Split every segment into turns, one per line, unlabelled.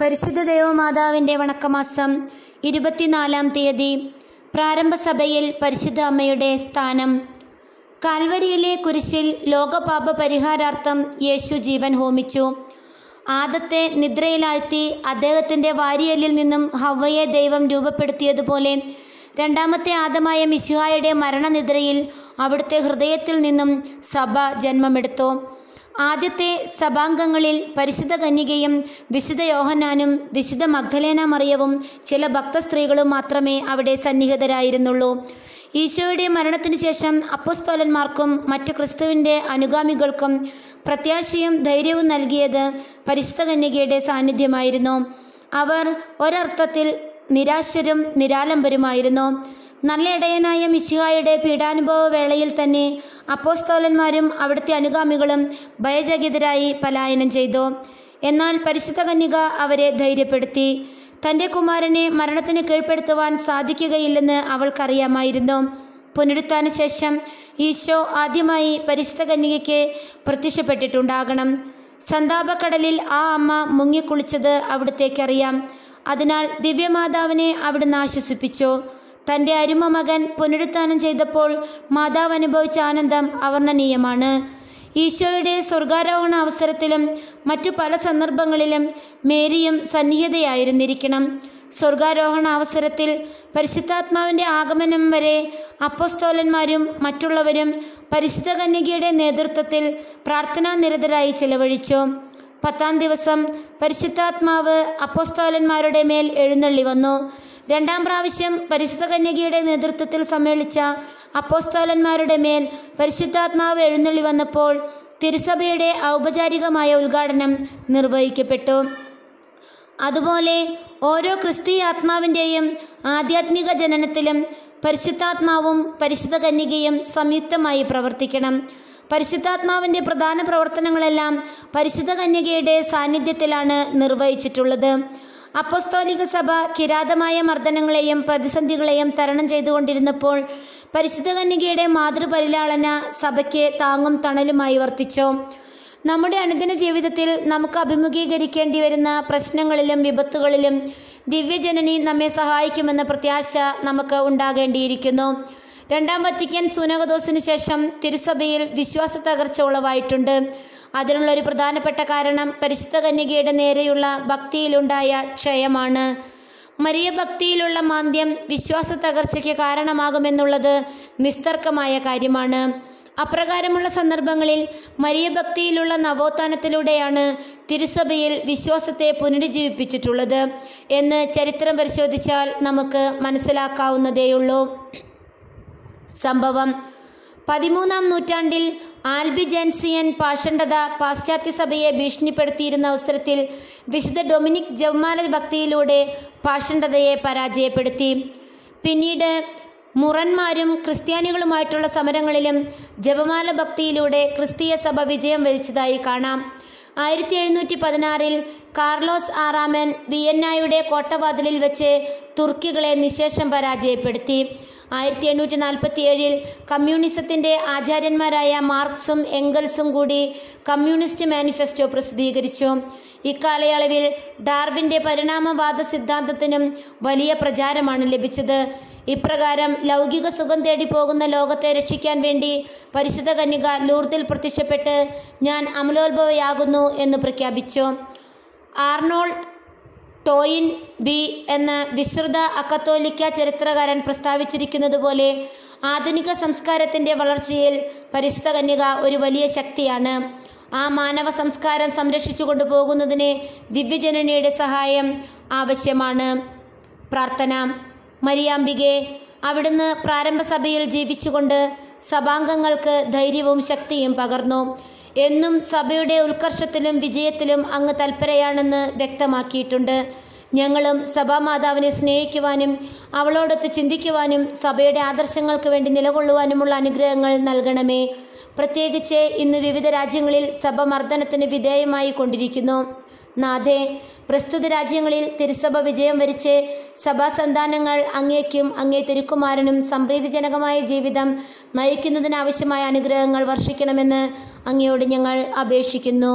പരിശുദ്ധ ദേവമാതാവിൻ്റെ വണക്കമാസം ഇരുപത്തിനാലാം തീയതി പ്രാരംഭ സഭയിൽ പരിശുദ്ധ അമ്മയുടെ സ്ഥാനം കാൽവരിയിലെ കുരിശിൽ ലോകപാപ പരിഹാരാർത്ഥം യേശു ജീവൻ ഹോമിച്ചു ആദത്തെ നിദ്രയിലാഴ്ത്തി അദ്ദേഹത്തിൻ്റെ വാരിയലിൽ നിന്നും ഹവ്വയെ ദൈവം രൂപപ്പെടുത്തിയതുപോലെ രണ്ടാമത്തെ ആദമായ മിശുഹായുടെ മരണനിദ്രയിൽ അവിടുത്തെ ഹൃദയത്തിൽ നിന്നും സഭ ജന്മമെടുത്തു ആദ്യത്തെ സഭാംഗങ്ങളിൽ പരിശുദ്ധ കന്യകയും വിശുദ്ധ യോഹന്നാനും വിശുദ്ധ മഗ്ദലേന മറിയവും ചില ഭക്തസ്ത്രീകളും മാത്രമേ അവിടെ സന്നിഹിതരായിരുന്നുള്ളൂ ഈശോയുടെ മരണത്തിനു ശേഷം അപ്പസ്തോലന്മാർക്കും മറ്റു ക്രിസ്തുവിൻ്റെ അനുഗാമികൾക്കും പ്രത്യാശയും ധൈര്യവും നൽകിയത് പരിശുദ്ധ കന്യകയുടെ സാന്നിധ്യമായിരുന്നു അവർ ഒരർത്ഥത്തിൽ നിരാശരും നിരാലംബരുമായിരുന്നു നല്ല ഇടയനായ മിശിഹായുടെ പീഡാനുഭവ വേളയിൽ തന്നെ അപ്പോസ്തോലന്മാരും അവിടുത്തെ അനുഗാമികളും ഭയചകിതരായി പലായനം ചെയ്തു എന്നാൽ പരിശുദ്ധ കന്യക അവരെ ധൈര്യപ്പെടുത്തി തൻ്റെ കുമാരനെ മരണത്തിന് കീഴ്പ്പെടുത്തുവാൻ സാധിക്കുകയില്ലെന്ന് അവൾക്കറിയാമായിരുന്നു പുനരുത്ഥാന ശേഷം ഈശോ ആദ്യമായി പരിശുദ്ധ കന്യകയ്ക്ക് പ്രത്യക്ഷപ്പെട്ടിട്ടുണ്ടാകണം സന്താപക്കടലിൽ ആ അമ്മ മുങ്ങിക്കുളിച്ചത് അവിടത്തേക്കറിയാം അതിനാൽ ദിവ്യമാതാവിനെ അവിടുന്ന് ആശ്വസിപ്പിച്ചു തൻ്റെ അരുമ മകൻ പുനരുത്ഥാനം ചെയ്തപ്പോൾ മാതാവ് അനുഭവിച്ച ആനന്ദം അവർണ്ണനീയമാണ് ഈശോയുടെ സ്വർഗാരോഹണ അവസരത്തിലും മറ്റു പല സന്ദർഭങ്ങളിലും മേരിയും സന്നിഹിതയായിരുന്നിരിക്കണം സ്വർഗാരോഹണ അവസരത്തിൽ പരിശുദ്ധാത്മാവിൻ്റെ ആഗമനം വരെ അപ്പസ്തോലന്മാരും മറ്റുള്ളവരും പരിശുദ്ധ കന്യകയുടെ നേതൃത്വത്തിൽ പ്രാർത്ഥനാ നിരതരായി ചെലവഴിച്ചു പത്താം ദിവസം പരിശുദ്ധാത്മാവ് അപ്പോസ്തോലന്മാരുടെ മേൽ എഴുന്നള്ളി വന്നു രണ്ടാം പ്രാവശ്യം പരിശുദ്ധ കന്യകയുടെ നേതൃത്വത്തിൽ സമ്മേളിച്ച അപ്പോസ്തോലന്മാരുടെ മേൽ പരിശുദ്ധാത്മാവ് എഴുന്നള്ളി വന്നപ്പോൾ തിരുസഭയുടെ ഔപചാരികമായ ഉദ്ഘാടനം നിർവഹിക്കപ്പെട്ടു അതുപോലെ ഓരോ ക്രിസ്തീയ ആത്മാവിൻ്റെയും ആധ്യാത്മിക ജനനത്തിലും പരിശുദ്ധാത്മാവും പരിശുദ്ധ കന്യകയും സംയുക്തമായി പ്രവർത്തിക്കണം പരിശുദ്ധാത്മാവിൻ്റെ പ്രധാന പ്രവർത്തനങ്ങളെല്ലാം പരിശുദ്ധ കന്യകയുടെ സാന്നിധ്യത്തിലാണ് നിർവഹിച്ചിട്ടുള്ളത് അപ്പസ്തോലിക സഭ കിരാതമായ മർദ്ദനങ്ങളെയും പ്രതിസന്ധികളെയും തരണം ചെയ്തുകൊണ്ടിരുന്നപ്പോൾ പരിശുദ്ധ കന്യകയുടെ മാതൃപരിലാളന സഭയ്ക്ക് താങ്ങും തണലുമായി വർത്തിച്ചു നമ്മുടെ അനുദിന ജീവിതത്തിൽ നമുക്ക് അഭിമുഖീകരിക്കേണ്ടി വരുന്ന പ്രശ്നങ്ങളിലും വിപത്തുകളിലും ദിവ്യജനനി നമ്മെ സഹായിക്കുമെന്ന പ്രത്യാശ നമുക്ക് ഉണ്ടാകേണ്ടിയിരിക്കുന്നു രണ്ടാം വത്തിക്കാൻ സൂനകദോസിന് ശേഷം തിരുസഭയിൽ വിശ്വാസ തകർച്ച ഉളവായിട്ടുണ്ട് അതിനുള്ള ഒരു പ്രധാനപ്പെട്ട കാരണം പരിശുദ്ധ കന്യകയുടെ നേരെയുള്ള ഭക്തിയിലുണ്ടായ ക്ഷയമാണ് മരിയ ഭക്തിയിലുള്ള മാന്ദ്യം വിശ്വാസ തകർച്ചയ്ക്ക് കാരണമാകുമെന്നുള്ളത് നിസ്തർക്കമായ കാര്യമാണ് അപ്രകാരമുള്ള സന്ദർഭങ്ങളിൽ മരിയ ഭക്തിയിലുള്ള നവോത്ഥാനത്തിലൂടെയാണ് തിരുസഭയിൽ വിശ്വാസത്തെ പുനരുജ്ജീവിപ്പിച്ചിട്ടുള്ളത് എന്ന് ചരിത്രം പരിശോധിച്ചാൽ നമുക്ക് മനസ്സിലാക്കാവുന്നതേയുള്ളൂ സംഭവം പതിമൂന്നാം നൂറ്റാണ്ടിൽ ആൽബിജൻസിയൻ പാഷണ്ഡത പാശ്ചാത്യ സഭയെ ഭീഷണിപ്പെടുത്തിയിരുന്ന അവസരത്തിൽ വിശുദ്ധ ഡൊമിനിക് ജവ്മാല ഭക്തിയിലൂടെ പാഷണ്ഡതയെ പരാജയപ്പെടുത്തി പിന്നീട് മുറന്മാരും ക്രിസ്ത്യാനികളുമായിട്ടുള്ള സമരങ്ങളിലും ജപമാല ഭക്തിയിലൂടെ ക്രിസ്തീയ സഭ വിജയം വരിച്ചതായി കാണാം ആയിരത്തി എഴുന്നൂറ്റി പതിനാറിൽ കാർലോസ് ആറാമൻ വിയന്നായുടെ കോട്ടവാതിലിൽ വെച്ച് തുർക്കികളെ നിശേഷം പരാജയപ്പെടുത്തി ആയിരത്തി എണ്ണൂറ്റി നാൽപ്പത്തി ഏഴിൽ കമ്മ്യൂണിസത്തിൻ്റെ ആചാര്യന്മാരായ മാർക്സും എംഗൽസും കൂടി കമ്മ്യൂണിസ്റ്റ് മാനിഫെസ്റ്റോ പ്രസിദ്ധീകരിച്ചു ഇക്കാലയളവിൽ ഡാർവിൻ്റെ പരിണാമവാദ സിദ്ധാന്തത്തിനും വലിയ പ്രചാരമാണ് ലഭിച്ചത് ഇപ്രകാരം ലൗകിക സുഖം തേടി പോകുന്ന ലോകത്തെ രക്ഷിക്കാൻ വേണ്ടി പരിശുദ്ധ കന്യക ലൂർദിൽ പ്രത്യക്ഷപ്പെട്ട് ഞാൻ അമലോത്ഭവയാകുന്നു എന്ന് പ്രഖ്യാപിച്ചു ആർണോൾഡ് ടോയിൻ ബി എന്ന വിശ്രുത അക്കത്തോലിക്ക ചരിത്രകാരൻ പ്രസ്താവിച്ചിരിക്കുന്നത് പോലെ ആധുനിക സംസ്കാരത്തിൻ്റെ വളർച്ചയിൽ പരിശുദ്ധ കന്യക ഒരു വലിയ ശക്തിയാണ് ആ മാനവ സംസ്കാരം സംരക്ഷിച്ചു കൊണ്ടുപോകുന്നതിന് ദിവ്യജനനിയുടെ സഹായം ആവശ്യമാണ് പ്രാർത്ഥന മരിയാമ്പികെ അവിടുന്ന് പ്രാരംഭ സഭയിൽ ജീവിച്ചുകൊണ്ട് സഭാംഗങ്ങൾക്ക് ധൈര്യവും ശക്തിയും പകർന്നു എന്നും സഭയുടെ ഉത്കർഷത്തിലും വിജയത്തിലും അങ്ങ് തൽപരയാണെന്ന് വ്യക്തമാക്കിയിട്ടുണ്ട് ഞങ്ങളും സഭാമാതാവിനെ സ്നേഹിക്കുവാനും അവളോടൊത്ത് ചിന്തിക്കുവാനും സഭയുടെ ആദർശങ്ങൾക്ക് വേണ്ടി നിലകൊള്ളുവാനുമുള്ള അനുഗ്രഹങ്ങൾ നൽകണമേ പ്രത്യേകിച്ച് ഇന്ന് വിവിധ രാജ്യങ്ങളിൽ സഭ മർദ്ദനത്തിന് വിധേയമായി കൊണ്ടിരിക്കുന്നു നാഥേ പ്രസ്തുത രാജ്യങ്ങളിൽ തിരുസഭ വിജയം വരിച്ച് സഭാസന്താനങ്ങൾ അങ്ങേക്കും അങ്ങേ തിരുക്കുമാരനും സംപ്രീതിജനകമായ ജീവിതം നയിക്കുന്നതിനാവശ്യമായ അനുഗ്രഹങ്ങൾ വർഷിക്കണമെന്ന് അങ്ങയോട് ഞങ്ങൾ അപേക്ഷിക്കുന്നു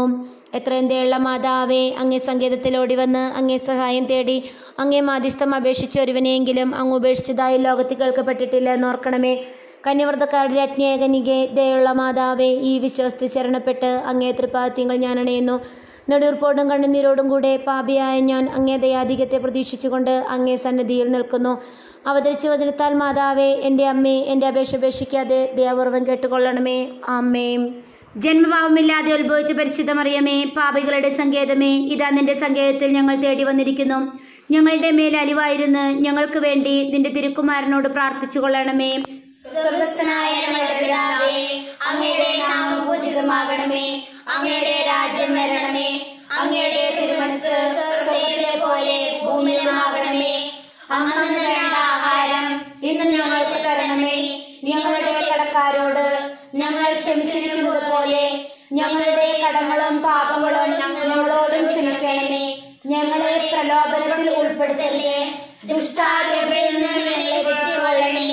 എത്രയും ദയുള്ള മാതാവേ അങ്ങേ സങ്കേതത്തിൽ ഓടി വന്ന് അങ്ങേ സഹായം തേടി അങ്ങേ മാധ്യസ്ഥം അപേക്ഷിച്ച ഒരുവനെയെങ്കിലും അങ്ങ് ഉപേക്ഷിച്ചതായി ലോകത്തിൽ കേൾക്കപ്പെട്ടിട്ടില്ല എന്നോർക്കണമേ കന്യവ്രതക്കാരുടെ രജ്ഞേകനികെ ദയുള്ള മാതാവേ ഈ വിശ്വസ്തി ശരണപ്പെട്ട് അങ്ങേ തൃപ്പാദ്യങ്ങൾ ഞാൻ അണയുന്നു നെടുർപ്പോടും കണ്ണുനീരോടും കൂടെ പാപിയായ ഞാൻ അങ്ങേ ദയാധികത്തെ പ്രതീക്ഷിച്ചുകൊണ്ട് അങ്ങേ സന്നിധിയിൽ നിൽക്കുന്നു അവതരിച്ച വചനത്താൽ മാതാവേ എൻ്റെ അമ്മേ എൻ്റെ അപേക്ഷ ഉപേക്ഷിക്കാതെ ദയാപൂർവം കേട്ടുകൊള്ളണമേ ആമ്മേം ജന്മഭാവമില്ലാതെ ഉത്ഭവിച്ച പരിശുദ്ധമറിയമേ പാപികളുടെ സങ്കേതമേ ഇതാ നിന്റെ സങ്കേതത്തിൽ ഞങ്ങൾ തേടി വന്നിരിക്കുന്നു ഞങ്ങളുടെ മേൽ അലിവായിരുന്ന് ഞങ്ങൾക്ക് വേണ്ടി നിന്റെ തിരുക്കുമാരനോട് പ്രാർത്ഥിച്ചു കൊള്ളണമേ
സ്വർഗസ്ഥനായ ഞങ്ങളുടെ പിതാവേ അങ്ങയുടെ നാമം പൂജിതമാകണമേ അങ്ങയുടെ രാജ്യം വരണമേ അങ്ങയുടെ തിരുമനസ് സ്വർഗത്തിലെ പോലെ ഭൂമിയിലുമാകണമേ അന്നു വേണ്ട ആഹാരം ഇന്ന് ഞങ്ങൾക്ക് തരണമേ ഞങ്ങളുടെ കടക്കാരോട് ഞങ്ങൾ ക്ഷമിച്ചിരിക്കുന്നത് പോലെ ഞങ്ങളുടെ കടങ്ങളും പാപങ്ങളും ഞങ്ങളോടും ക്ഷമിക്കണമേ ഞങ്ങളെ പ്രലോഭനത്തിൽ ഉൾപ്പെടുത്തല്ലേ ദുഷ്ടാരൂപയിൽ നിന്ന് ഞങ്ങളെ രക്ഷിച്ചുകൊള്ളണമേ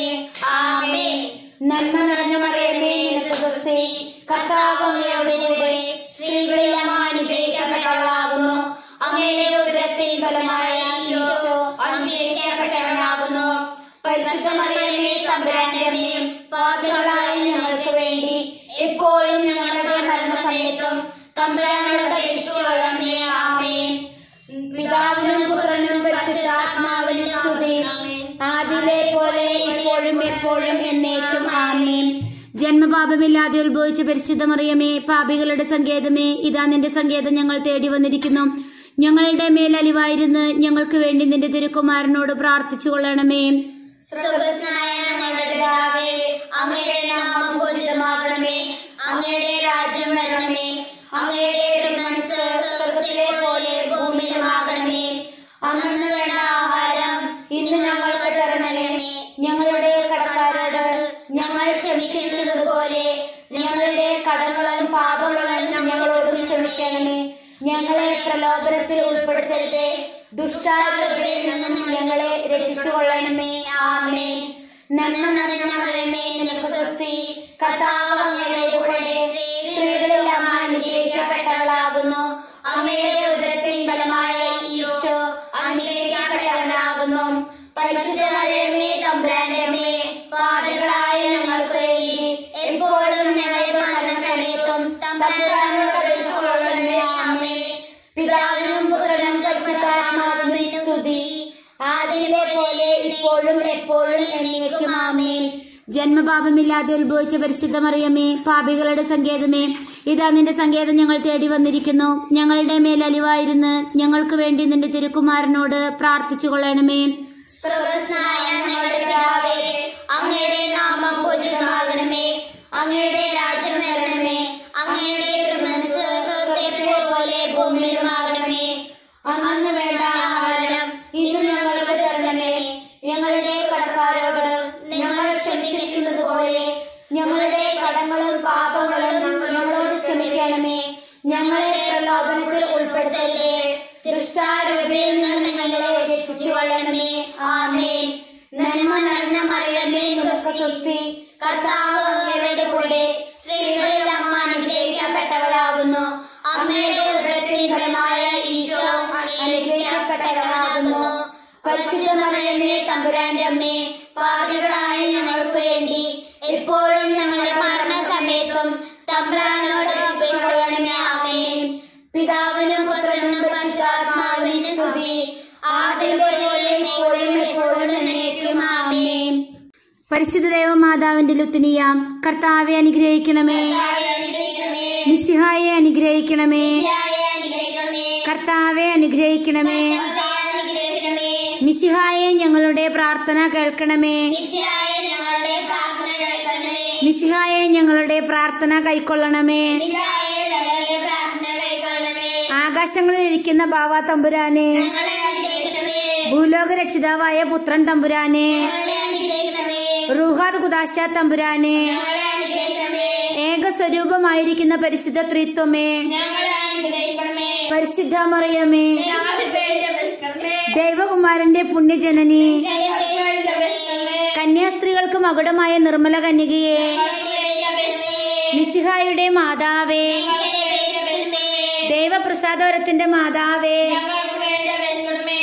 ആമേ നന്മ നിറഞ്ഞ മറിയമേ നിനക്ക് സ്വസ്തി കർത്താവ് അങ്ങയുടെ കൂടെ സ്ത്രീകളിൽ അമ്മ അനുഗ്രഹിക്കപ്പെട്ടവളാകുന്നു അങ്ങയുടെ ഉദരത്തിൽ ഫലമായ ഈശോ അനുഗ്രഹിക്കപ്പെട്ടവനാകുന്നു പരിശുദ്ധ മറിയമേ തമ്പുരാന്റെ അമ്മയും പാപികളായ ഞങ്ങൾക്ക് വേണ്ടി എപ്പോഴും ഞങ്ങളുടെ മരണസമയത്തും തമ്പുരാനോട് അപേക്ഷിച്ചുകൊള്ളണമേ ആമേൻ പിതാവിനും പുത്രനും പരിശുദ്ധാത്മാവിനും സ്തുതി ആദിലെ പോലെ ഇപ്പോഴും എപ്പോഴും എന്നേക്കും ആമേൻ
ജന്മപാപമില്ലാതെ ഉത്ഭവിച്ച പരിശുദ്ധമറിയമേ പാപികളുടെ സങ്കേതമേ ഇതാ നിന്റെ സങ്കേതം ഞങ്ങൾ തേടി വന്നിരിക്കുന്നു ഞങ്ങളുടെ മേൽ അലിവായിരുന്ന് ഞങ്ങൾക്ക് വേണ്ടി നിന്റെ തിരുക്കുമാരനോട് പ്രാർത്ഥിച്ചു കൊള്ളണമേ
സ്വർഗസ്നായ ഞങ്ങളുടെ പിതാവേ അങ്ങയുടെ നാമം പൂജിതമാകണമേ അങ്ങയുടെ രാജ്യം വരണമേ അങ്ങയുടെ മനസ്സ് സ്വർഗത്തിലെ പോലെ ഭൂമിയിലുമാകണമേ അന്നു വേണ്ട ആഹാരം ഇന്ന് ഞങ്ങൾക്ക് തരണമേ ഞങ്ങളുടെ കടക്കാരോട് ഞങ്ങൾ ക്ഷമിക്കുന്നത് പോലെ ഞങ്ങളുടെ കടങ്ങളും പാപങ്ങളും ഞങ്ങളോടും ക്ഷമിക്കണമേ ഞങ്ങളെ പ്രലോഭനത്തിൽ ഉൾപ്പെടുത്തരുതേ ദുഷ്ടാരൂപയിൽ നിന്നും ഞങ്ങളെ രക്ഷിച്ചുകൊള്ളണമേ ആമേ നന്മ നിറഞ്ഞ മരമേ നിനക്ക് സ്വസ്തി കർത്താവ് അങ്ങയുടെ കൂടെ സ്ത്രീകളിൽ അമ്മ അനുഗ്രഹിക്കപ്പെട്ടവളാകുന്നു അമ്മയുടെ ഉദരത്തിൽ ബലമായ ഈശോ അനുഗ്രഹിക്കപ്പെട്ടവനാകുന്നു പരിശുദ്ധ മരമേ തമ്പ്രാന്റെ അമ്മേ പാപികളായ ഞങ്ങൾക്ക് വേണ്ടി എപ്പോഴും ഞങ്ങളുടെ മരണസമയത്തും തമ്പ്രാനോട് അപേക്ഷിച്ചുകൊള്ളണമേ ആമേ പിതാവിനും പുത്രനും പരിശുദ്ധാത്മാവിനും സ്തുതി ആദിയിലെ പോലെ ഇപ്പോഴും എപ്പോഴും എന്നേക്കും ആമേൻ
ജന്മപാപമില്ലാതെ ഉത്ഭവിച്ച പരിശുദ്ധമറിയമേ പാപികളുടെ സങ്കേതമേ ഇതാ നിന്റെ സങ്കേതം ഞങ്ങൾ തേടി വന്നിരിക്കുന്നു ഞങ്ങളുടെ മേൽ അലിവായിരുന്ന് ഞങ്ങൾക്ക് വേണ്ടി നിന്റെ തിരുക്കുമാരനോട് പ്രാർത്ഥിച്ചു കൊള്ളണമേ
സ്വർഗസ്നായ ഞങ്ങളുടെ പിതാവേ അങ്ങയുടെ നാമം പൂജിതമാകണമേ അങ്ങയുടെ രാജ്യം വരണമേ അങ്ങയുടെ തിരുമനസ് സ്വർഗ്ഗത്തിലെ പോലെ ഭൂമിയിലുമാകണമേ അന്നു വേണ്ട ആഹാരം ഇന്ന് ഞങ്ങൾക്ക് തരണമേ ഞങ്ങളുടെ കടക്കാരോട് ഞങ്ങൾ ക്ഷമിച്ചിരിക്കുന്നത് പോലെ ഞങ്ങളുടെ കടങ്ങളും പാപങ്ങളും ഞങ്ങളോട് ക്ഷമിക്കണമേ ഞങ്ങളെ പ്രലോഭനത്തിൽ ഉൾപ്പെടുത്തല്ലേ ദുഷ്ടാരൂപയിൽ നിന്ന് ഞങ്ങളെ രക്ഷിച്ചുകൊള്ളണമേ ആമേൻ നന്മ നിറഞ്ഞ മറിയമേ നിനക്ക് സ്വസ്തി കർത്താവ് അങ്ങയുടെ കൂടെ സ്ത്രീകളിൽ അമ്മ അനുഗ്രഹിക്കപ്പെട്ടവളാകുന്നു അമ്മയുടെ ഉദരത്തിൽ ഫലമായ ഈശോ അനുഗ്രഹിക്കപ്പെട്ടവളാകുന്നു പരിശുദ്ധ മറിയമേ തമ്പുരാന്റെ അമ്മേ പാപികളായ ഞങ്ങൾക്ക് വേണ്ടി എപ്പോഴും ഞങ്ങളുടെ മരണസമയത്തും തമ്പ്രാനോട് അപേക്ഷിക്കണമേ ആമേൻ പിതാവിനും പുത്രനും പരിശുദ്ധാത്മാവിനും സ്തുതി ആദ്യം പോലെ എപ്പോഴും എപ്പോഴും എന്നേക്കും ആമേൻ
പരിശുദ്ധ ദേവമാതാവിന്റെ ലുത്തിനിയ കർത്താവെ അനുഗ്രഹിക്കണമേ
കർത്താവേ അനുഗ്രഹിക്കണമേ
മിശിഹായെ അനുഗ്രഹിക്കണമേ
മിശിഹായെ അനുഗ്രഹിക്കണമേ
കർത്താവെ അനുഗ്രഹിക്കണമേ
കർത്താവേ അനുഗ്രഹിക്കണമേ
മിശിഹായെ ഞങ്ങളുടെ പ്രാർത്ഥന കേൾക്കണമേ
മിശിഹായെ ഞങ്ങളുടെ പ്രാർത്ഥന കേൾക്കണമേ
മിശിഹായെ ഞങ്ങളുടെ പ്രാർത്ഥന കൈക്കൊള്ളണമേ
മിശിഹായെ ഞങ്ങളുടെ പ്രാർത്ഥന കൈക്കൊള്ളണമേ
ആകാശങ്ങളിൽ ഇരിക്കുന്ന ബാവ തമ്പുരാനെ
ഞങ്ങളെ അനുഗ്രഹിക്കണമേ
ഭൂലോക രക്ഷിതാവായ പുത്രൻ തമ്പുരാനെ
ഞങ്ങളെ അനുഗ്രഹിക്കണമേ
റൂഹാദ് കുദാശ തമ്പുരാനെ
ഞങ്ങളെ അനുഗ്രഹിക്കണമേ
ഏക സ്വരൂപമായിരിക്കുന്ന പരിശുദ്ധ ത്രിത്വമേ
ഞങ്ങളെ അനുഗ്രഹിക്കണമേ
പരിശുദ്ധ മറിയമേ
ഞങ്ങളുടെ പേരിന്റെ വിഷ്ണമേ
ദൈവകുമാരന്റെ പുണ്യജനനി
ഞങ്ങളുടെ പേരിന്റെ വിഷ്ണമേ
കന്യാസ്ത്രീകൾക്ക് മകുടമായ നിർമ്മല കന്യകയെ
ഞങ്ങളുടെ പേരിന്റെ വിഷ്ണമേ
മിശിഹായുടെ മാതാവേ
ഞങ്ങളുടെ പേരിന്റെ വിഷ്ണമേ
ദൈവ ദൈവത്തിന്റെ മാതാവേ
ഞങ്ങൾക്ക് വേണ്ടി അപേക്ഷിക്കണമേ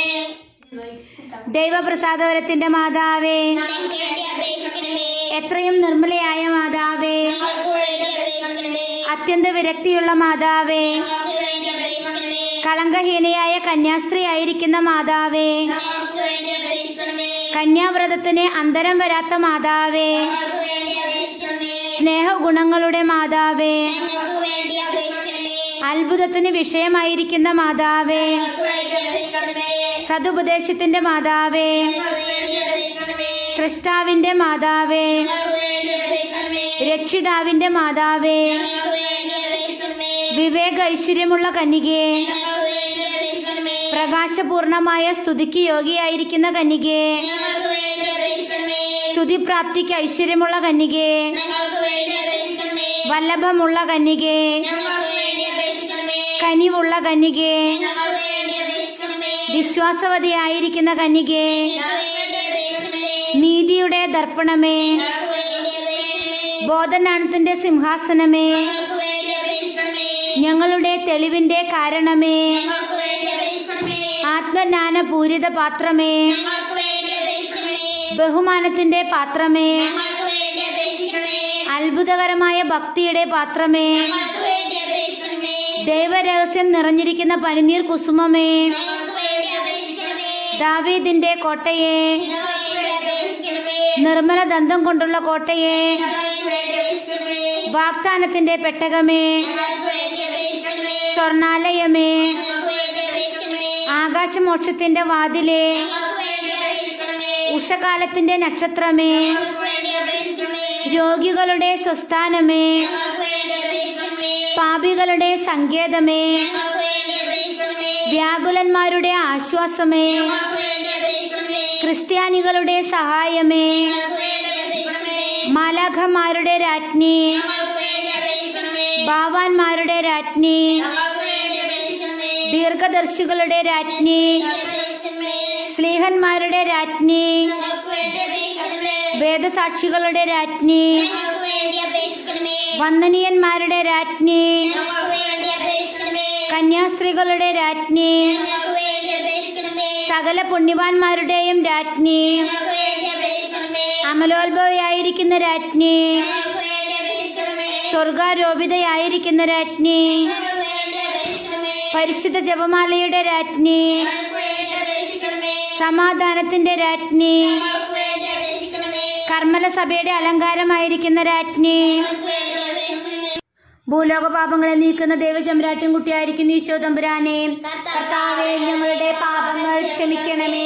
ദൈവപ്രസാദവരത്തിന്റെ മാതാവേ
ഞങ്ങൾക്ക് വേണ്ടി അപേക്ഷിക്കണമേ
എത്രയും നിർമ്മലയായ മാതാവേ
ഞങ്ങൾക്ക് വേണ്ടി അപേക്ഷിക്കണമേ
അത്യന്ത വിരക്തിയുള്ള മാതാവേ
ഞങ്ങൾക്ക് വേണ്ടി അപേക്ഷിക്കണമേ
കളങ്കഹീനയായ കന്യാസ്ത്രീ ആയിരിക്കുന്ന മാതാവേ
ഞങ്ങൾക്ക് വേണ്ടി അപേക്ഷിക്കണമേ
കന്യാവ്രതത്തിന് അന്തരം വരാത്ത മാതാവേ
ഞങ്ങൾക്ക് വേണ്ടി അപേക്ഷിക്കണമേ
സ്നേഹഗുണങ്ങളുടെ മാതാവേ
ഞങ്ങൾക്ക് വേണ്ടി അപേക്ഷിക്കണമേ
അത്ഭുതത്തിന് വിഷയമായിരിക്കുന്ന മാതാവേ
ഞങ്ങൾക്ക് വേണ്ടി അപേക്ഷിക്കണമേ
സതുപദേശത്തിന്റെ മാതാവേ
ഞങ്ങൾക്ക് വേണ്ടി അപേക്ഷിക്കണമേ
സൃഷ്ടാവിന്റെ മാതാവേ
ഞങ്ങൾക്ക് വേണ്ടി അപേക്ഷിക്കണമേ
രക്ഷിതാവിന്റെ മാതാവേ
ഞങ്ങൾക്ക് വേണ്ടി അപേക്ഷിക്കണമേ
വിവേക ഐശ്വര്യമുള്ള കന്യകേ
ഞങ്ങൾക്ക് വേണ്ടി അപേക്ഷിക്കണമേ
പ്രകാശപൂർണമായ സ്തുതിക്ക് യോഗിയായിരിക്കുന്ന കന്യകേ
ഞങ്ങൾക്ക് വേണ്ടി അപേക്ഷിക്കണമേ
സ്തുതിപ്രാപ്തിക്ക് ഐശ്വര്യമുള്ള കന്യകേ
ഞങ്ങൾക്ക് വേണ്ടി അപേക്ഷിക്കണമേ
വല്ലഭമുള്ള കന്യകേ
ഞങ്ങൾക്ക് വേണ്ടി അപേക്ഷിക്കണമേ
കനിവുള്ള കന്യകേ
ഞങ്ങൾക്ക് വേണ്ടി അപേക്ഷിക്കണമേ
വിശ്വാസവതിയായിരിക്കുന്ന കന്യകേ
ഞങ്ങൾക്ക് വേണ്ടി അപേക്ഷിക്കണമേ
നീതിയുടെ ദർപ്പണമേ
ഞങ്ങൾക്ക് വേണ്ടി അപേക്ഷിക്കണമേ
ബോധനാണത്തിന്റെ സിംഹാസനമേ
ഞങ്ങൾക്ക് വേണ്ടി അപേക്ഷിക്കണമേ
ഞങ്ങളുടെ തെളിവിന്റെ കാരണമേ
ഞങ്ങൾക്ക് വേണ്ടി അപേക്ഷിക്കണമേ
ആത്മജ്ഞാനപൂരിത പാത്രമേ
ഞങ്ങൾക്ക് വേണ്ടി അപേക്ഷിക്കണമേ
ബഹുമാനത്തിന്റെ പാത്രമേ
ഞങ്ങൾക്ക് വേണ്ടി അപേക്ഷിക്കണമേ
അത്ഭുതകരമായ ഭക്തിയുടെ പാത്രമേ
ഞങ്ങൾക്ക് വേണ്ടി അപേക്ഷിക്കണമേ
ദൈവരഹസ്യം നിറഞ്ഞിരിക്കുന്ന പനിനീർ കുസുമമേ
ഞങ്ങൾക്ക് വേണ്ടി അപേക്ഷിക്കണമേ
ദാവീദിന്റെ കോട്ടയെ
ഞങ്ങൾക്ക് വേണ്ടി അപേക്ഷിക്കണമേ
നിർമ്മല ദന്തം കൊണ്ടുള്ള കോട്ടയെ
ഞങ്ങൾക്ക് വേണ്ടി അപേക്ഷിക്കണമേ
വാഗ്ദാനത്തിന്റെ പെട്ടകമേ
ഞങ്ങൾക്ക് വേണ്ടി അപേക്ഷിക്കണമേ
സ്വർണാലയമേ
ഞങ്ങൾക്ക് വേണ്ടി അപേക്ഷിക്കണമേ
ആകാശമോക്ഷത്തിന്റെ വാതിലേ
ഞങ്ങൾക്ക് വേണ്ടി അപേക്ഷിക്കണമേ
ഉഷകാലത്തിന്റെ നക്ഷത്രമേ
ഞങ്ങൾക്ക് വേണ്ടി അപേക്ഷിക്കണമേ
രോഗികളുടെ സ്വസ്ഥാനമേ
ഞങ്ങൾക്ക് വേണ്ടി അപേക്ഷിക്കണമേ
പാപികളുടെ സങ്കേതമേ
ഞങ്ങൾക്ക് വേണ്ടി അപേക്ഷിക്കണമേ
വ്യാകുലന്മാരുടെ ആശ്വാസമേ
ഞങ്ങൾക്ക് വേണ്ടി അപേക്ഷിക്കണമേ
ക്രിസ്ത്യാനികളുടെ സഹായമേ
ഞങ്ങൾക്ക് വേണ്ടി അപേക്ഷിക്കണമേ
മാലാഖമാരുടെ രാജ്ഞി
ഞങ്ങൾക്ക് വേണ്ടി അപേക്ഷിക്കണമേ
ബാവാന്മാരുടെ രാജ്ഞി
ഞങ്ങൾക്ക് വേണ്ടി അപേക്ഷിക്കണമേ
ദീർഘദർശികളുടെ രാജ്ഞി
അപേക്ഷിക്കണമേ
സ്ലീഹന്മാരുടെ രാജ്ഞി
ഞങ്ങൾക്ക് വേണ്ടി അപേക്ഷിക്കണമേ
വേദസാക്ഷികളുടെ രാജ്ഞി
ഞങ്ങൾക്ക് വേണ്ടി അപേക്ഷിക്കണമേ
വന്ദനീയന്മാരുടെ രാജ്ഞി
ഞങ്ങൾക്ക് വേണ്ടി അപേക്ഷിക്കണമേ
കന്യാസ്ത്രീകളുടെ രാജ്ഞി
ഞങ്ങൾക്ക് വേണ്ടി അപേക്ഷിക്കണമേ
സകല പുണ്യവാന്മാരുടെയും രാജ്ഞി
ഞങ്ങൾക്ക് വേണ്ടി അപേക്ഷിക്കണമേ
അമലോത്ഭവയായിരിക്കുന്ന രാജ്ഞി
ഞങ്ങൾക്ക് വേണ്ടി അപേക്ഷിക്കണമേ
സ്വർഗാരോപിതയായിരിക്കുന്ന രാജ്ഞി
ഞങ്ങൾക്ക് വേണ്ടി അപേക്ഷിക്കണമേ
പരിശുദ്ധ ജപമാലയുടെ രാജ്ഞി
ഞങ്ങൾക്ക് വേണ്ടി അപേക്ഷിക്കണമേ
സമാധാനത്തിന്റെ രാജ്ഞി
ഞങ്ങൾക്ക് വേണ്ടി അപേക്ഷിക്കണമേ
കർമ്മല സഭയുടെ അലങ്കാരമായിരിക്കുന്ന രാജ്ഞി
ഞങ്ങൾക്ക് വേണ്ടി അപേക്ഷിക്കണമേ
ഭൂലോക പാപങ്ങളെ നീക്കുന്ന ദൈവചമ്രാട്ടിൻ കുട്ടിയായിരിക്കുന്ന ഈശോ തമ്പുരാനെ കർത്താവേ ഞങ്ങളുടെ പാപങ്ങൾ ക്ഷമിക്കണമേ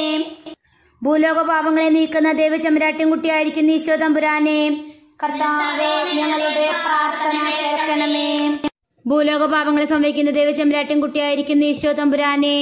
ഭൂലോക പാപങ്ങളെ നീക്കുന്ന ദൈവചമ്രാട്ടിൻ കുട്ടിയായിരിക്കുന്ന ഈശോ തമ്പുരാനെ കർത്താവേ ഞങ്ങളുടെ പ്രാർത്ഥന കേൾക്കണമേ ഭൂലോക പാപങ്ങളെ സംവഹിക്കുന്ന ദൈവചമ്രാട്ടിൻ കുട്ടിയായിരിക്കുന്ന ഈശോ തമ്പുരാനെ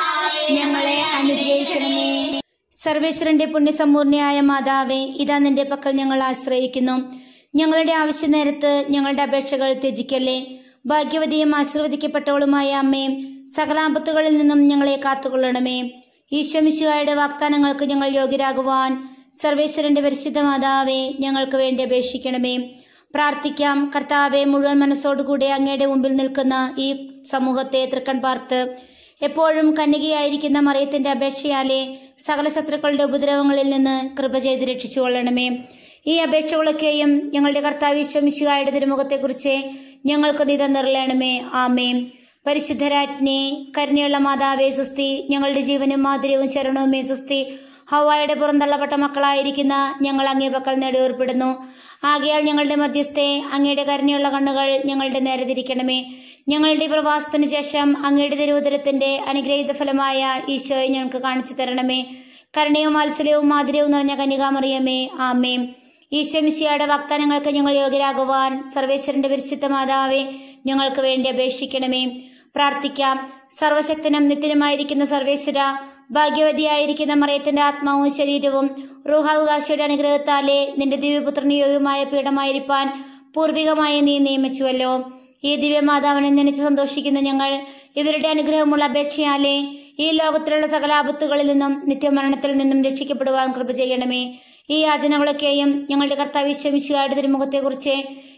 ഞങ്ങളെ അനുഗ്രഹിക്കണമേ സർവേശ്വരന്റെ പുണ്യസമ്പൂർണയായ മാതാവേ ഇതാ നിന്റെ പക്കൽ ഞങ്ങൾ ആശ്രയിക്കുന്നു ഞങ്ങളുടെ ആവശ്യ നേരത്ത് ഞങ്ങളുടെ അപേക്ഷകൾ ത്യജിക്കല്ലേ ഭാഗ്യവതിയും ആശീർവദിക്കപ്പെട്ടവളുമായ അമ്മയും സകലാപത്തുകളിൽ നിന്നും ഞങ്ങളെ കാത്തുകൊള്ളണമേ ഈശ്വമിശുവായുടെ വാഗ്ദാനങ്ങൾക്ക് ഞങ്ങൾ യോഗ്യരാകുവാൻ സർവേശ്വരന്റെ പരിശുദ്ധ മാതാവേ ഞങ്ങൾക്ക് വേണ്ടി അപേക്ഷിക്കണമേ പ്രാർത്ഥിക്കാം കർത്താവെ മുഴുവൻ മനസ്സോടുകൂടി അങ്ങയുടെ മുമ്പിൽ നിൽക്കുന്ന ഈ സമൂഹത്തെ തൃക്കൺ പാർത്ത് എപ്പോഴും കന്യകയായിരിക്കുന്ന മറിയത്തിന്റെ അപേക്ഷയാലെ സകല ശത്രുക്കളുടെ ഉപദ്രവങ്ങളിൽ നിന്ന് കൃപ ചെയ്ത് രക്ഷിച്ചു കൊള്ളണമേ ഈ അപേക്ഷകളൊക്കെയും ഞങ്ങളുടെ കർത്താവ് വിശ്വമിശുകായുടെ തിരുമുഖത്തെക്കുറിച്ച് ഞങ്ങൾക്ക് നീ തന്നിറളണമേ ആമേം പരിശുദ്ധരാജ്ഞി കരുണയുള്ള മാതാവേ സുസ്തി ഞങ്ങളുടെ ജീവനും മാധുര്യവും ശരണവുമേ സുസ്തി ഹവായുടെ പുറന്തള്ളപ്പെട്ട മക്കളായിരിക്കുന്ന ഞങ്ങൾ അങ്ങേ പക്കൽ നേടിയോർപ്പെടുന്നു ആകയാൽ ഞങ്ങളുടെ മധ്യസ്ഥെ അങ്ങയുടെ കരുണയുള്ള കണ്ണുകൾ ഞങ്ങളുടെ നേരെ തിരിക്കണമേ ഞങ്ങളുടെ ഈ പ്രവാസത്തിന് ശേഷം അങ്ങയുടെ തിരുവുദരത്തിന്റെ അനുഗ്രഹീത ഫലമായ ഈശോയെ ഞങ്ങൾക്ക് കാണിച്ചു തരണമേ കരുണയും വാത്സല്യവും മാധുര്യവും നിറഞ്ഞ കന്യകാമറിയമേ ആമേം ഈശ്വമിശിയുടെ വാഗ്ദാനങ്ങൾക്ക് ഞങ്ങൾ യോഗ്യരാകുവാൻ സർവേശ്വരന്റെ പരിശുദ്ധ മാതാവേ ഞങ്ങൾക്ക് വേണ്ടി അപേക്ഷിക്കണമേ പ്രാർത്ഥിക്കാം സർവശക്തനും നിത്യനുമായിരിക്കുന്ന സർവേശ്വര ഭാഗ്യവതിയായിരിക്കുന്ന മറയത്തിന്റെ ആത്മാവും ശരീരവും റൂഹാവുകാശിയുടെ അനുഗ്രഹത്താലെ നിന്റെ ദിവ്യപുത്രന് യോഗ്യമായ പീഠമായിരിക്കാൻ പൂർവികമായി നീ നിയമിച്ചുവല്ലോ ഈ ദിവ്യമാതാവിനെ നനച്ച് സന്തോഷിക്കുന്ന ഞങ്ങൾ ഇവരുടെ അനുഗ്രഹമുള്ള അപേക്ഷയാലെ ഈ ലോകത്തിലുള്ള സകല ആപത്തുകളിൽ നിന്നും നിത്യമരണത്തിൽ നിന്നും രക്ഷിക്കപ്പെടുവാൻ കൃപ ചെയ്യണമേ ഈ യാചനകളൊക്കെയും ഞങ്ങളുടെ കർത്താവ് ശമിച്ചുകാരുടെ തിരുമുഖത്തെക്കുറിച്ച്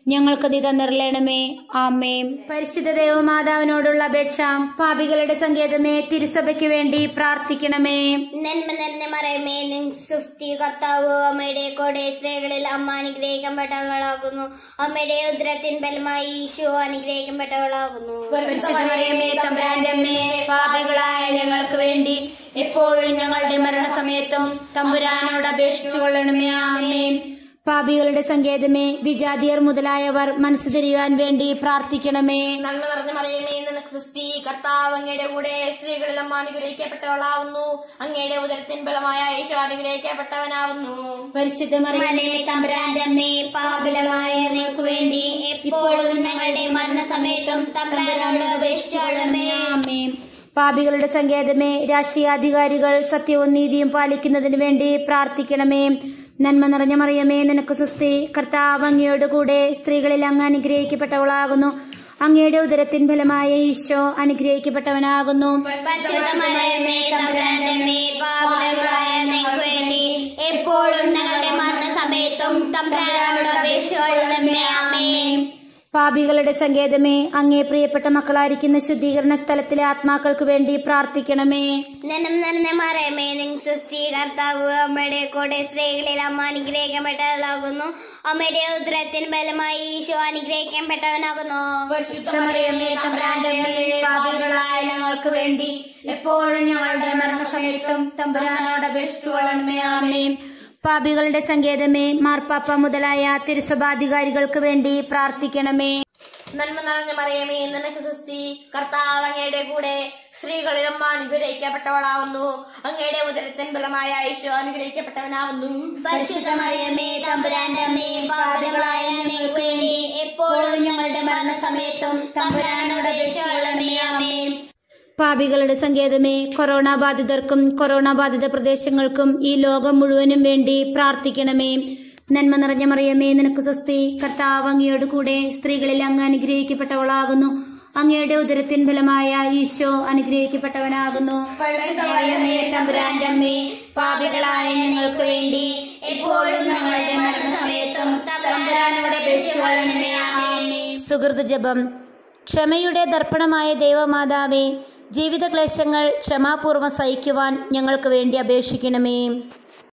ഞങ്ങൾക്ക് നീ തന്നിരളണമേ ആമേം പരിശുദ്ധ ദേവമാതാവിനോടുള്ള അപേക്ഷ പാപികളുടെ സങ്കേതമേ തിരുസഭയ്ക്ക് വേണ്ടി പ്രാർത്ഥിക്കണമേ
നന്മ നിറഞ്ഞ മറയമേ നിൻ സുസ്ഥി കർത്താവ് അമ്മയുടെ കൂടെ സ്ത്രീകളിൽ അമ്മ അനുഗ്രഹിക്കപ്പെട്ടവളാകുന്നു അമ്മയുടെ ഉദരത്തിൻ ബലമായി ഈശോ അനുഗ്രഹിക്കപ്പെട്ടവളാകുന്നു
പരിശുദ്ധ മറിയമേ തമ്പുരാന്റെ അമ്മേ പാപികളായ ഞങ്ങൾക്ക് വേണ്ടി എപ്പോഴും ഞങ്ങളുടെ മരണസമയത്തും തമ്പുരാനോട് അപേക്ഷിച്ചു കൊള്ളണമേ ആമേൻ പാപികളുടെ സങ്കേതമേ വിജാതിയർ മുതലായവർ മനസ്സു തിരിയുവാൻ വേണ്ടി പ്രാർത്ഥിക്കണമേ
നന്മ നിറഞ്ഞ മറിയമേ നിനക്ക് സുസ്ഥി കർത്താവ് അങ്ങയുടെ കൂടെ സ്ത്രീകളിൽ അമ്മ അനുഗ്രഹിക്കപ്പെട്ടവളാവുന്നു അങ്ങയുടെ ഉദരത്തിൻ ബലമായ ഈശോ അനുഗ്രഹിക്കപ്പെട്ടവനാവുന്നു
പരിശുദ്ധ മറിയമേ തമ്പുരാന്റെ അമ്മേ
പാപിലമായ ഞങ്ങൾക്ക് വേണ്ടി എപ്പോഴും ഞങ്ങളുടെ മരണസമയത്തും തമ്പുരാനോട് അപേക്ഷിച്ചോളമേ
ആമേൻ പാപികളുടെ സങ്കേതമേ രാഷ്ട്രീയാധികാരികൾ സത്യവും നീതിയും പാലിക്കുന്നതിന് വേണ്ടി പ്രാർത്ഥിക്കണമേ നന്മ നിറഞ്ഞ മറിയമേ നിനക്ക് സുസ്തി കർത്താവ് അങ്ങയോട് കൂടെ സ്ത്രീകളിൽ അങ്ങ് അനുഗ്രഹിക്കപ്പെട്ടവളാകുന്നു അങ്ങയുടെ ഉദരത്തിൻ ഫലമായ ഈശോ അനുഗ്രഹിക്കപ്പെട്ടവനാകുന്നു
പരിശുദ്ധമറിയമേ തമ്പുരാന്റെ അമ്മേ പാപിലമായ ഞങ്ങൾക്ക് വേണ്ടി എപ്പോഴും ഞങ്ങളുടെ മരണസമയത്തും തമ്പുരാനോട് അപേക്ഷിച്ചോളമേ ആമേൻ
പാപികളുടെ സങ്കേതമേ അങ്ങേ പ്രിയപ്പെട്ട മക്കളായിരിക്കുന്ന ശുദ്ധീകരണ സ്ഥലത്തിലെ ആത്മാക്കൾക്ക് വേണ്ടി പ്രാർത്ഥിക്കണമേ
നനം നന്നെ മറയമേ നിൻ സുസ്ഥി കർത്താവ് അമ്മയുടെ കൂടെ സ്ത്രീകളിൽ അമ്മ അനുഗ്രഹിക്കപ്പെട്ടവളാകുന്നു അമ്മയുടെ ഉദരത്തിന് ബലമായി ഈശോ അനുഗ്രഹിക്കപ്പെട്ടവനാകുന്നു
പരിശുദ്ധമറിയമേ തമ്പുരാന്റെ അമ്മേ, പാപികളായ ഞങ്ങൾക്ക് വേണ്ടി എപ്പോഴും ഞങ്ങളുടെ മരണസമയത്തും തമ്പുരാനോട് അപേക്ഷിച്ചു കൊള്ളണമേ ആമേൻ പാപികളുടെ സങ്കേതമേ മാർപ്പാപ്പ മുതലായ തിരുസഭാധികാരികൾക്ക് വേണ്ടി പ്രാർത്ഥിക്കണമേ
നന്മ നിറഞ്ഞ മറിയമേ നിനക്ക് സുസ്ഥി കർത്താവ് അങ്ങയുടെ കൂടെ സ്ത്രീകളിൽ അമ്മ അനുഗ്രഹിക്കപ്പെട്ടവളാവുന്നു അങ്ങയുടെ ഉദരത്തിൻ ബലമായ ഈശോ അനുഗ്രഹിക്കപ്പെട്ടവനാവുന്നു പരിശുദ്ധ മറിയമേ തമ്പുരാന്റെ അമ്മേ പാപികളായ ഞങ്ങൾക്ക് വേണ്ടി എപ്പോഴും ഞങ്ങളുടെ മരണസമയത്തും തമ്പുരാനോട് അപേക്ഷിച്ചുകൊള്ളണമേ ആമേൻ
പാപികളുടെ സങ്കേതമേ കൊറോണ ബാധിതർക്കും കൊറോണ ബാധിത പ്രദേശങ്ങൾക്കും ഈ ലോകം മുഴുവനും വേണ്ടി പ്രാർത്ഥിക്കണമേ നന്മ നിറഞ്ഞ മറിയമേ നിനക്ക് സ്വസ്തി കർത്താവ് അങ്ങയോട് കൂടെ സ്ത്രീകളിൽ അങ്ങ് അനുഗ്രഹിക്കപ്പെട്ടവളാകുന്നു അങ്ങയുടെ ഉദരത്തിൻ ഫലമായ ഈശോ അനുഗ്രഹിക്കപ്പെട്ടവനാകുന്നു
പരിശുദ്ധമറിയമേ തമ്പുരാന്റെ അമ്മേ പാപികളായ ഞങ്ങൾക്ക് വേണ്ടി എപ്പോഴും ഞങ്ങളുടെ മരണസമയത്തും തമ്പുരാനോട് അപേക്ഷിച്ചുകൊള്ളണമേ ആമേൻ
സുഹൃത് ജപം ക്ഷമയുടെ ദർപ്പണമായ ദൈവമാതാവേ ജീവിത ക്ലേശങ്ങൾ ക്ഷമാപൂർവ്വം സഹിക്കുവാൻ ഞങ്ങൾക്ക് വേണ്ടി അപേക്ഷിക്കണമേ